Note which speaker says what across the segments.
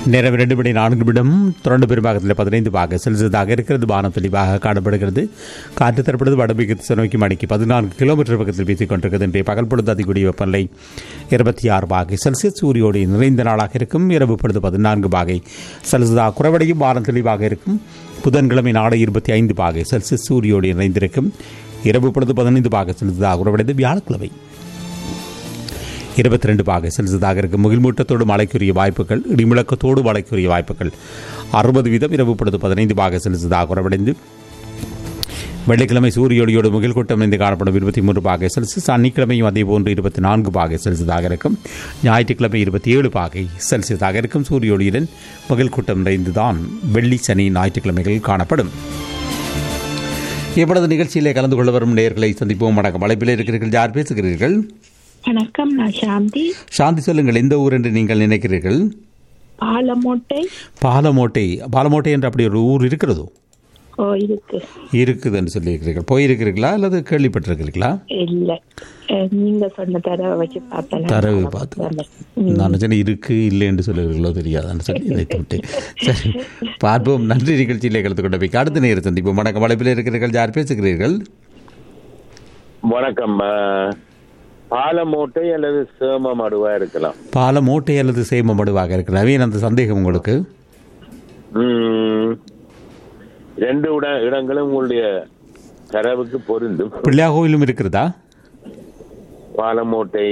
Speaker 1: நேரம் ரெண்டு மணி நான்கு நிமிடம் தொடர்ந்து பெரும்பாகத்தில் பதினைந்து பாக செல்சியஸாக இருக்கிறது வானம் தெளிவாக காணப்படுகிறது காற்று தரப்படுது வடமிகு நோக்கி மணிக்கு பதினான்கு கிலோமீட்டர் பக்கத்தில் வீசிக் கொண்டிருக்கிறது இன்றைய பகல் பொழுது அதிகூடிய வெப்பநிலை இருபத்தி ஆறு பாகை செல்சியஸ் சூரியோடு நிறைந்த நாளாக இருக்கும் இரவு பொழுது பதினான்கு பாகை செல்சியஸாக குறைவடையும் வானம் தெளிவாக இருக்கும் புதன்கிழமை நாளை இருபத்தி ஐந்து பாகை செல்சியஸ் சூரியோடு இணைந்திருக்கும் இரவு பொழுது பதினைந்து பாகை செல்சியஸாக குறைவடைந்து வியாழக்கிழமை இருபத்தி ரெண்டு பாகை செல்சியஸாக இருக்கும் முகில்மூட்டத்தோடு மழைக்குரிய வாய்ப்புகள் இடிமுழக்கத்தோடு மழைக்குரிய வாய்ப்புகள் அறுபது வீதம் இரவு பொழுது பதினைந்து பாகை செல்சியஸாக குறைவடைந்து வெள்ளிக்கிழமை சூரியோடியோடு முகில் கூட்டம் இணைந்து காணப்படும் இருபத்தி மூன்று பாகை செல்சியஸ் சனிக்கிழமையும் அதே போன்று இருபத்தி நான்கு பாகை செல்சியஸாக இருக்கும் ஞாயிற்றுக்கிழமை இருபத்தி ஏழு பாகை செல்சியஸாக இருக்கும் சூரியோடியுடன் முகில் கூட்டம் நிறைந்துதான் வெள்ளி சனி ஞாயிற்றுக்கிழமைகள் காணப்படும் இப்பொழுது நிகழ்ச்சியிலே கலந்து கொள்ள வரும் நேர்களை சந்திப்போம் வணக்கம் அழைப்பில் இருக்கிறீர்கள் யார் பேசுகிறீர்கள்
Speaker 2: வணக்கம் நான் சாந்தி
Speaker 1: சாந்தி சொல்லுங்கள் எந்த ஊர் என்று நீங்கள் நினைக்கிறீர்கள்
Speaker 2: பாலமோட்டை
Speaker 1: பாலமோட்டை பாலமோட்டை என்று அப்படி ஒரு ஊர் இருக்கிறதோ
Speaker 2: ஓ இருக்கு
Speaker 1: இருக்குதுன்னு சொல்லியிருக்கிறீர்கள் போயிருக்கிறீர்களா அல்லது கேள்விப்பட்டிருக்கிறீர்களா
Speaker 2: இல்ல அஹ், நீங்க சொன்ன தடவை வச்சு பார்த்தேன்
Speaker 1: தரவு பார்த்து நான் நினைச்சேன் இருக்கு இல்லை என்று சொல்லுகிறீர்களோ தெரியாதான்னு சொல்லி நினைத்து விட்டேன் சரி பார்ப்போம் நன்றி நிகழ்ச்சியிலே கலந்து கொண்ட போய் அடுத்த நேரம் சந்திப்போம் வணக்கம் வளைப்பில் இருக்கிறீர்கள் யார் பேசுகிறீர்கள்
Speaker 3: வணக்கம் அஹ், பாலமோட்டை அல்லது சேம மடுவா இருக்கலாம்
Speaker 1: பாலமோட்டை அல்லது சேம மடுவாக இருக்கிற நவீன் அந்த சந்தேகம் உங்களுக்கு
Speaker 3: ம், ரெண்டு இட இடங்களும் உங்களுடைய தரவுக்கு பொருந்தும்
Speaker 1: பிள்ளையா கோயிலும் இருக்கிறதா
Speaker 3: பாலமோட்டை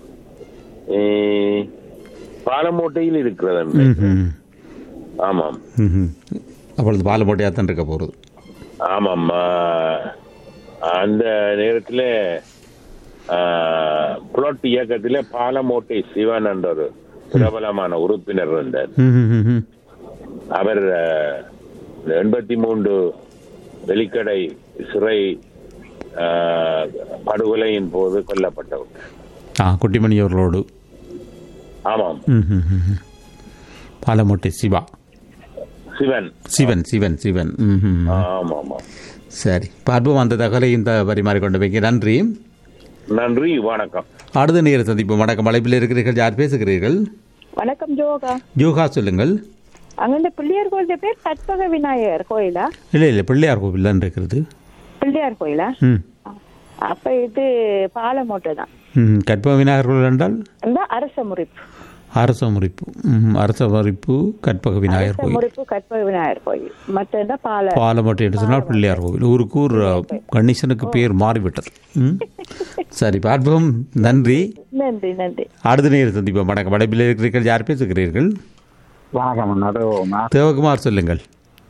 Speaker 3: அஹ், பாலமோட்டையில் இருக்கிறது அன்று.
Speaker 1: ம்ஹும்.
Speaker 3: ஆமாம்
Speaker 1: ம்ஹும். அப்பொழுது பாலமோட்டையாக தான் இருக்க போகிறது
Speaker 3: ஆமாம் அஹ், அந்த நேரத்தில் புலட் இயக்கத்தில் பாலமோட்டை சிவன் என்ற ஒரு பிரபலமான உறுப்பினர் இருந்தார்
Speaker 1: ம்ஹும்.
Speaker 3: அவர் அஹ், எண்பத்தி மூன்று வெளிக்கடை சிறை அஹ், படுகொலையின் போது கொல்லப்பட்டவர்
Speaker 1: ஆ குட்டிமணி அவர்களோடு
Speaker 3: ஆமாம்
Speaker 1: ம்ஹும். பாலமோட்டை சிவா
Speaker 3: சிவன்
Speaker 1: சிவன் சிவன் சிவன் ம்ஹும்.
Speaker 3: ஆமாம் ஆமாம்
Speaker 1: சரி பார்ப்போம் அந்த தகவலை இந்த பரிமாறி கொண்டு வைக்க நன்றி
Speaker 3: நன்றி வணக்கம்
Speaker 1: அடுத்த நேர சந்திப்பு வணக்கம் அழைப்பில் இருக்கிறீர்கள் யார் பேசுகிறீர்கள்
Speaker 2: வணக்கம் ஜோகா
Speaker 1: யோகா சொல்லுங்கள்
Speaker 2: அங்க பிள்ளையார் கோயில் பேர் கற்பக விநாயகர் கோயிலா
Speaker 1: இல்லை இல்லை பிள்ளையார் கோவில் தான் இருக்கிறது
Speaker 2: பிள்ளையார் கோயிலா
Speaker 1: ம்
Speaker 2: அப்ப இது பாலமோட்டை தான்
Speaker 1: ம் கற்ப விநாயகர் கோவில் என்றால்
Speaker 2: இந்த அரச முறிப்பு
Speaker 1: அரச முறிப்பு ம் அரச முறிப்பு கற்பக விநாயகர்
Speaker 2: அரச
Speaker 1: கோயில்
Speaker 2: முறிப்பு கற்பக விநாயகர் கோயில் மற்ற பால
Speaker 1: பாலமட்டை என்று சொன்னால் பிள்ளையார் கோவில் ஊருக்கு ஊர் கணேசனுக்கு பேர் மாறிவிட்டது ம் சரி பார்ப்போம் நன்றி
Speaker 2: நன்றி நன்றி
Speaker 1: அடுத்த நேர சந்திப்போம் வணக்கம் வடப்பில் இருக்கிறீர்கள் யார் பேசுகிறீர்கள்
Speaker 4: வணக்கம் நடுவோமா
Speaker 1: தேவகுமார் சொல்லுங்கள்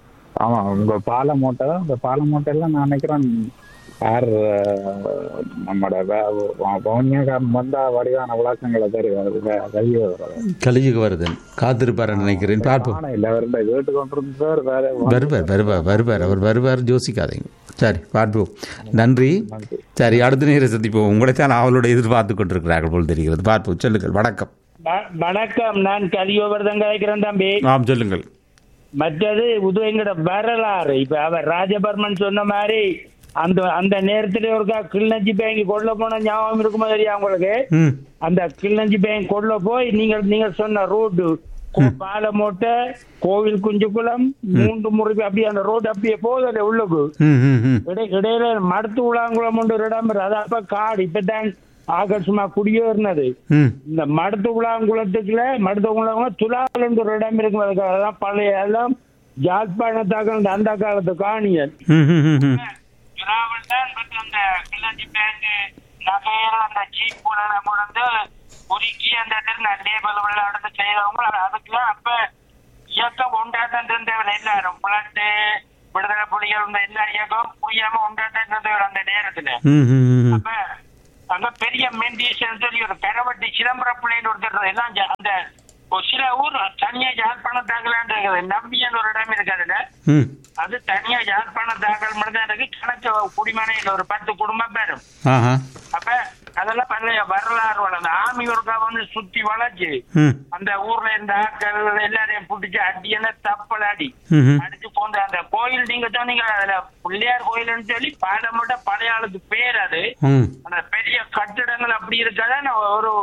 Speaker 4: ஆமா உங்க பால மூட்டை தான் இந்த பால மூட்டையில நான் நினைக்கிறேன் யார் அஹ், நம்மட பவுனியாக்காரன் வந்தா வடிவான விளக்கங்களை தெரியும் கல்வி
Speaker 1: கலியுக வருதன் காத்திருப்பார் நினைக்கிறேன் பார்ப்போம்
Speaker 4: ஆனா இல்ல அவருடைய கேட்டு கொண்டிருந்தார் வேற
Speaker 1: வருவார் வருவார் வருவார் அவர் வருவார் யோசிக்காதீங்க சரி பார்ப்போம் நன்றி சரி அடுத்த நேரம் சந்திப்போம் உங்களைத்தான் அவளோட எதிர்பார்த்து கொண்டிருக்கிறார்கள் போல் தெரிகிறது பார்ப்போம் சொல்லுங்கள் வணக்கம்
Speaker 5: வ- வணக்கம் நான் கலியோவர்தன் கதைக்கிறேன் தம்பி
Speaker 1: ஆம் சொல்லுங்கள்
Speaker 5: மற்றது உதயங்கட வரலாறு இப்ப அவர் ராஜபர்மன் சொன்ன மாதிரி அந்த அந்த நேரத்துல ஒருக்கா கிளிநொச்சி பேங்க் கொள்ள போன ஞாபகம் இருக்குமா தெரியா உங்களுக்கு
Speaker 1: ம்
Speaker 5: அந்த கிளிநொச்சி பேங்க் கொள்ள போய் நீங்கள் நீங்க சொன்ன ரோடு பாலமோட்டை கோவில் குஞ்சுக்குளம் மூன்று முறை அப்படியே அந்த ரோடு அப்படியே போகுது உள்ளுக்கு
Speaker 1: ம் ம் ம்
Speaker 5: இடை- இடையில மடுத்து உலாங்குளம் ஒன்று ஒரு இடம் இருக்கு. அது அப்ப காடு இப்பதான் ஆகர்ஷமா குடியேறினது
Speaker 1: ம்
Speaker 5: இந்த மடுத்து உலாங்குளத்துக்குள்ள மடுத்து உலாங்குளம் துலாவில் ஒரு இடம் இருக்கு அதுக்கு அதெல்லாம் பழைய எல்லாம் யாழ்ப்பாணத்தாக்கள் அந்த காலத்து காணியல்
Speaker 1: ம் ம் ம் ம்
Speaker 5: துலாவில் தான் பட் அந்த கிளஞ்சி பேங்க் நகையில அந்த ஜீப் கொண்டு உருக்கி அந்த இடத்துல லேபல் விளையாடுறது செய்யறவங்க அதுக்கெல்லாம் அப்ப இயக்கம் உண்டாட்டம் இருந்தவர் எல்லாரும் பிளட்டு விடுதலை புலிகள் இந்த எல்லா இயக்கம் புரியாம உண்டாட்டம் இருந்தவர் அந்த நேரத்துல
Speaker 1: ம் ம் ம்
Speaker 5: அப்ப அங்க பெரிய மெண்டீஷன் சொல்லி ஒரு பெறவட்டி சிதம்பரம் பிள்ளைன்னு ஒருத்தர் எல்லாம் ஜா- அந்த ஒரு சில ஊர் தனியா யாழ்ப்பாணம் தாக்கலான் இருக்குது நம்பியன் ஒரு இடம் இருக்கு அதுல
Speaker 1: ம்
Speaker 5: அது தனியா யாழ்ப்பாணம் தாக்கல் மட்டும் தான் இருக்கு கணக்கு குடிமனையில் ஒரு பத்து குடும்பம் பேரும்
Speaker 1: ஆஹா
Speaker 5: அப்ப அதெல்லாம் பழைய வரலாறு வளர்ந்து ஆமி ஒருக்கா வந்து சுத்தி வளைச்சு
Speaker 1: ம்
Speaker 5: அந்த ஊர்ல இருந்த ஆட்கள் எல்லாரையும் பிடிச்சி அடியான தப்பல் அடி
Speaker 1: ம் ம்
Speaker 5: அடிச்சு போந்த அந்த கோயில் நீங்க சொன்னீங்க அதுல பிள்ளையார் கோயில்னு சொல்லி பாலமட்ட பழைய ஆளுக்கு பேர் அது
Speaker 1: ம்
Speaker 5: அந்த பெரிய கட்டிடங்கள் அப்படி இருக்காத ஒரு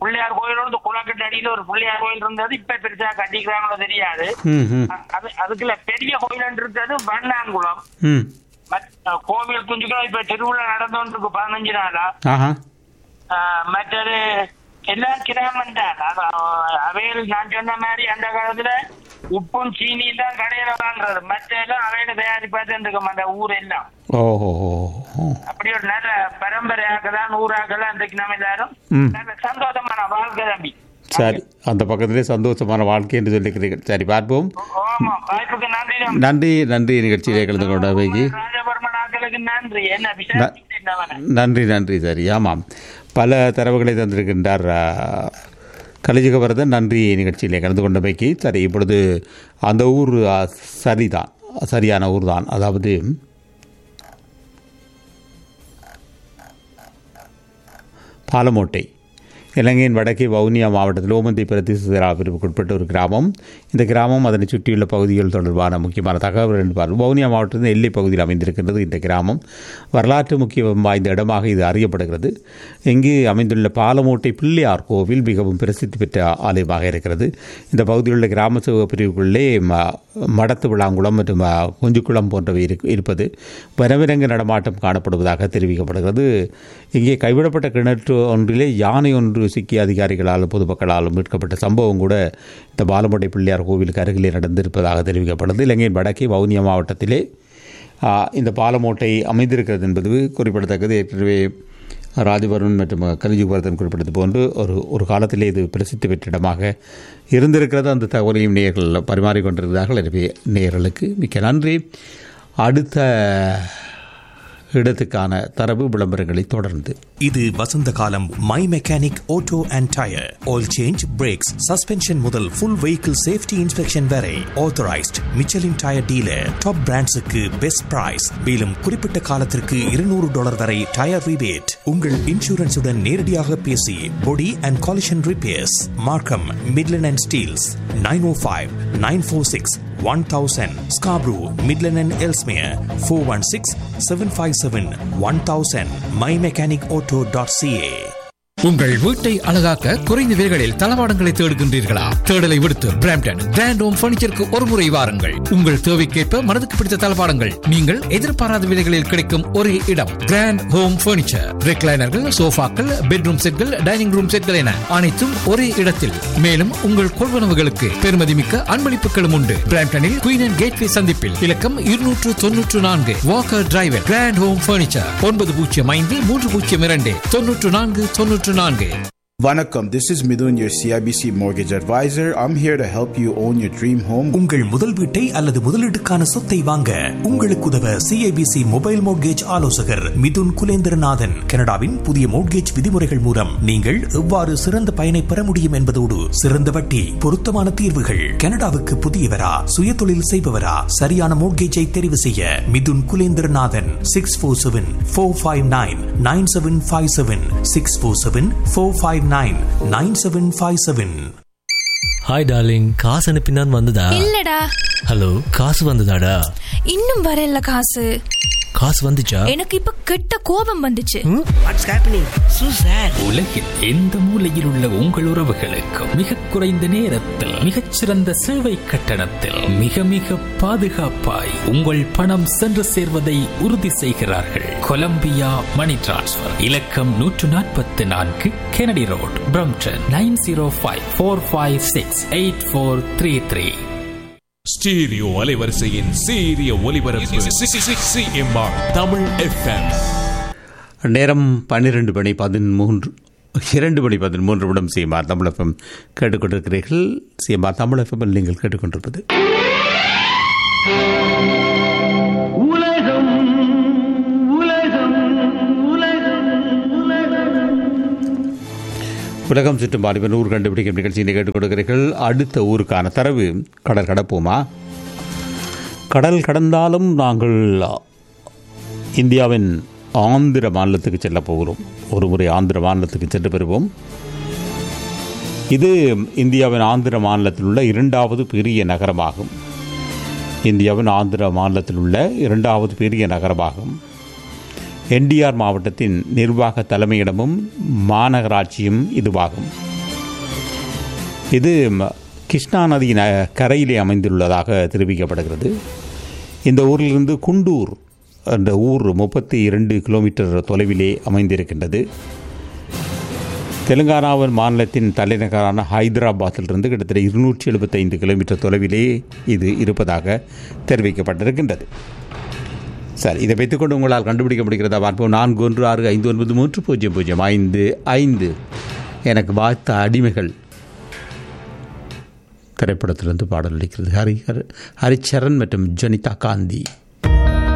Speaker 5: பிள்ளையார் கோயிலோட குளக்கட்டு அடியில ஒரு பிள்ளையார் கோயில் இருந்தது இப்ப பெருசா கட்டிக்கிறாங்களோ தெரியாது
Speaker 1: ம் ம்
Speaker 5: அ- அது அதுக்குள்ள பெரிய கோயில் இருக்கிறது வண்ணாங்குளம்
Speaker 1: ம்
Speaker 5: மத்- அஹ் கோவில் குஞ்சுகளும் இப்ப திருவிழா நடந்து இருக்கு பதினஞ்சு நாளா
Speaker 1: ஆஹா
Speaker 5: ஆஹ் மற்றது எல்லா கிராமம் தான் அவையில் நான் சொன்ன மாதிரி அந்த காலத்துல உப்பும் சீனியும் தான் கடையில வாங்குறது மற்ற எல்லாம் அவையில தயாரிப்பாதான் இருக்கும் அந்த ஊர் எல்லாம்
Speaker 1: ஓஹோ
Speaker 5: அப்படி ஒரு நல்ல பரம்பரையாக தான் ஊராகலாம் இன்றைக்கு நம்ம எல்லாரும்
Speaker 1: ம்.
Speaker 5: நல்ல சந்தோஷமான வாழ்க்கை தம்பி
Speaker 1: சரி அந்த பக்கத்திலே சந்தோஷமான வாழ்க்கை என்று சொல்லிக்கிறீர்கள் சரி பார்ப்போம்
Speaker 5: ஆமா வாய்ப்புக்கு நன்றி தம்பி.
Speaker 1: நன்றி நன்றி நிகழ்ச்சியிலே கலந்து கொண்ட வைகி
Speaker 5: ராஜபர்மன் ஆக்களுக்கு நன்றி என்ன விசாரிச்சு
Speaker 1: நன்றி நன்றி சரி ஆமாம் பல தரவுகளை தந்திருக்கின்றார் ஆ, கலிஜகவரதன் நன்றி நிகழ்ச்சியிலே கலந்து கொண்டமைக்கு சரி இப்பொழுது அந்த ஊர் ஆ, சரிதான் சரியான ஊர் தான் அதாவது பாலமோட்டை இலங்கையின் வடக்கே வவுனியா மாவட்டத்தில் ஓமந்தை பிரதேச பிரிவுக்குட்பட்ட ஒரு கிராமம் இந்த கிராமம் அதனை சுற்றியுள்ள பகுதிகள் தொடர்பான முக்கியமான தகவல் என்று பார்ப்போம் வவுனியா மாவட்டத்தின் எல்லை பகுதியில் அமைந்திருக்கின்றது இந்த கிராமம் வரலாற்று முக்கியம் வாய்ந்த இடமாக இது அறியப்படுகிறது இங்கு அமைந்துள்ள பாலமோட்டை பிள்ளையார் கோவில் மிகவும் பிரசித்தி பெற்ற ஆலயமாக இருக்கிறது இந்த பகுதியில் உள்ள கிராம சபை பிரிவுக்குள்ளே ம- மடத்து விளாங்குளம் மற்றும் அ, குஞ்சுக்குளம் போன்றவை இருக்கு- இருப்பது வனவிலங்கு நடமாட்டம் காணப்படுவதாக தெரிவிக்கப்படுகிறது இங்கே கைவிடப்பட்ட கிணற்று ஒன்றிலே யானை ஒன்று சிக்கிய அதிகாரிகளாலும் பொதுமக்களாலும் மீட்கப்பட்ட சம்பவம் கூட இந்த பாலமோட்டை பிள்ளையார் கோவிலுக்கு அருகிலே நடந்திருப்பதாக தெரிவிக்கப்படுது இலங்கையின் வடக்கே வவுனியா மாவட்டத்திலே ஆ, இந்த பாலமோட்டை அமைந்திருக்கிறது என்பது குறிப்பிடத்தக்கது ஏற்கனவே ராஜபருண் மற்றும் கலிஜுபரதன் குறிப்பிட்டது போன்று ஒரு ஒரு காலத்திலே இது பிரசித்தி பெற்ற இடமாக இருந்திருக்கிறது அந்த தகவலையும் நேயர்கள் பரிமாறிக்கொண்டிருக்கிறார்கள் எனவே நேயர்களுக்கு மிக்க நன்றி அடுத்த இடத்துக்கான தரவு விளம்பரங்களை தொடர்ந்து
Speaker 6: இது வசந்த காலம் my mechanic auto and tyre oil change brakes suspension முதல் ஃபுல் வெஹிக்கிள் சேஃப்டி இன்ஸ்பெக்ஷன் வரை authorised Michelin tyre dealer top பிராண்ட்ஸுக்கு பெஸ்ட் பிரைஸ் மேலும் குறிப்பிட்ட காலத்திற்கு இருநூறு டாலர் வரை டயர் ரிபேட் உங்கள் இன்சூரன்ஸுடன் நேரடியாக பேசி body and collision repairs Markham Midland and Steeles nine O five nine four six one thousand Scarborough Midland and Ellesmere four one six seven five seven one thousand my mechanic auto dot CA
Speaker 7: உங்கள் வீட்டை அழகாக்க குறைந்த விலைகளில் தளவாடங்களை தேடுகின்றீர்களா தேடலை விடுத்து Brampton grand home பர்னிச்சருக்கு ஒரு முறை வாருங்கள் உங்கள் தேவைக்கேற்ப மனதுக்கு பிடித்த தளவாடங்கள் நீங்கள் எதிர்பாராத விலைகளில் கிடைக்கும் ஒரே இடம் கிராண்ட் ஹோம் பர்னிச்சர் ரெக்லைனர்கள் சோஃபாக்கள் பெட்ரூம் செட்கள் டைனிங் ரூம் செட்கள் என அனைத்தும் ஒரே இடத்தில் மேலும் உங்கள் கொள்வனவுகளுக்கு பெருமதிமிக்க அன்பளிப்புகளும் உண்டு பிராம்டனில் குயின் அண்ட் கேட்வே சந்திப்பில் இலக்கம் இருநூற்று தொன்னூற்று நான்கு Walker drive grand home furniture ஒன்பது பூஜ்ஜியம் ஐந்து மூன்று பூஜ்ஜியம் இரண்டு தொன்னூற்று நான்கு தொன்னூற்று நான்கு
Speaker 8: Vanakkam, this is Midun, your CIBC mortgage advisor. I'm here to help you own your dream home.
Speaker 6: உங்கள் முதல் வீட்டை அல்லது முதலீட்டுக்கான சொத்தை வாங்க உங்களுக்கு உதவ சிஐபிசி மொபைல் மோட்கேஜ் ஆலோசகர் மிதுன் குலேந்திரநாதன் கனடாவின் புதிய மோட்கேஜ் விதிமுறைகள் மூலம் நீங்கள் எவ்வாறு சிறந்த பயனை பெற முடியும் என்பதோடு சிறந்த வட்டி பொருத்தமான தீர்வுகள் கனடாவுக்கு புதியவரா சுய தொழில் செய்பவரா சரியான மோட்கேஜை தெரிவு செய்ய Mithun Kulendranathan six four seven four five nine nine seven five seven six four seven four five nine nine seven five seven
Speaker 9: hi darling காசு அனுப்பினான் வந்ததா
Speaker 10: இல்லடா
Speaker 9: ஹலோ காசு வந்ததாடா
Speaker 10: இன்னும் வரல காசு
Speaker 9: காசு வந்துச்சா
Speaker 10: எனக்கு இப்ப கெட்ட கோபம் வந்துச்சு
Speaker 11: வாட்ஸ் ஹேப்பனிங் சூ சார்
Speaker 12: உலகில் எந்த மூலையில் உள்ள உங்கள் உறவுகளுக்கும் மிக குறைந்த நேரத்தில் மிகச்சிறந்த சேவை கட்டணத்தில் மிக மிக பாதுகாப்பாய் உங்கள் பணம் சென்று சேர்வதை உறுதி செய்கிறார்கள் கொலம்பியா மணி டிரான்ஸ்ஃபர் இலக்கம் நூற்று நாற்பத்தி நான்கு Kennedy road Brampton nine zero five four five six eight four three three
Speaker 13: stereo அலைவரிசையின் சீரிய ஒலிபரப்பு சிஎம்ஆர் தமிழ் எஃப்எம்
Speaker 1: நேரம் பன்னிரண்டு மணி பதிமூன்று இரண்டு மணி பதிமூன்று நிமிடம் சிஎம்ஆர் தமிழ் எஃப்எம் கேட்டுக்கொண்டிருக்கிறீர்கள் சிஎம்ஆர் தமிழ் எஃப்எம் நீங்கள் கேட்டுக்கொண்டிருப்பது
Speaker 11: உலகம் உலகம் உலகம்
Speaker 1: உலகம் சுற்றும் வாலிபன் ஊர் கண்டுபிடிக்கும் நிகழ்ச்சியை கேட்டுக்கொண்டிருக்கிறீர்கள் அடுத்த ஊருக்கான தரவு கடல் கடப்போமா கடல் கடந்தாலும் நாங்கள் இந்தியாவின் ஆந்திர மாநிலத்துக்கு செல்ல போகிறோம் ஒரு முறை ஆந்திர மாநிலத்துக்கு சென்று பெறுவோம் இது இந்தியாவின் ஆந்திர மாநிலத்தில் உள்ள இரண்டாவது பெரிய நகரமாகும் இந்தியாவின் ஆந்திர மாநிலத்தில் உள்ள இரண்டாவது பெரிய நகரமாகும் என்டிஆர் மாவட்டத்தின் நிர்வாக தலைமையிடமும் மாநகராட்சியும் இதுவாகும் இது ம- கிருஷ்ணா நதியின் அ- கரையிலே அமைந்துள்ளதாக தெரிவிக்கப்படுகிறது இந்த ஊரிலிருந்து குண்டூர் என்ற ஊர் முப்பத்தி இரண்டு கிலோமீட்டர் தொலைவிலே அமைந்திருக்கின்றது தெலுங்கானாவின் மாநிலத்தின் தலைநகரான ஹைதராபாத்திலிருந்து கிட்டத்தட்ட இருநூற்றி எழுபத்தைந்து கிலோமீட்டர் தொலைவிலே இது இருப்பதாக தெரிவிக்கப்பட்டிருக்கின்றது சரி இதை வைத்துக்கொண்டு உங்களால் கண்டுபிடிக்க முடிகிறதா பார்ப்போம் நான்கு ஒன்று ஆறு ஐந்து ஒன்பது மூன்று பூஜ்ஜியம் பூஜ்ஜியம் ஐந்து ஐந்து எனக்கு வாய்த்த அடிமைகள் திரைப்படத்திலிருந்து பாடல் அளிக்கிறது ஹரி ஹரி- ஹரிச்சரன் மற்றும் ஜனிதா காந்தி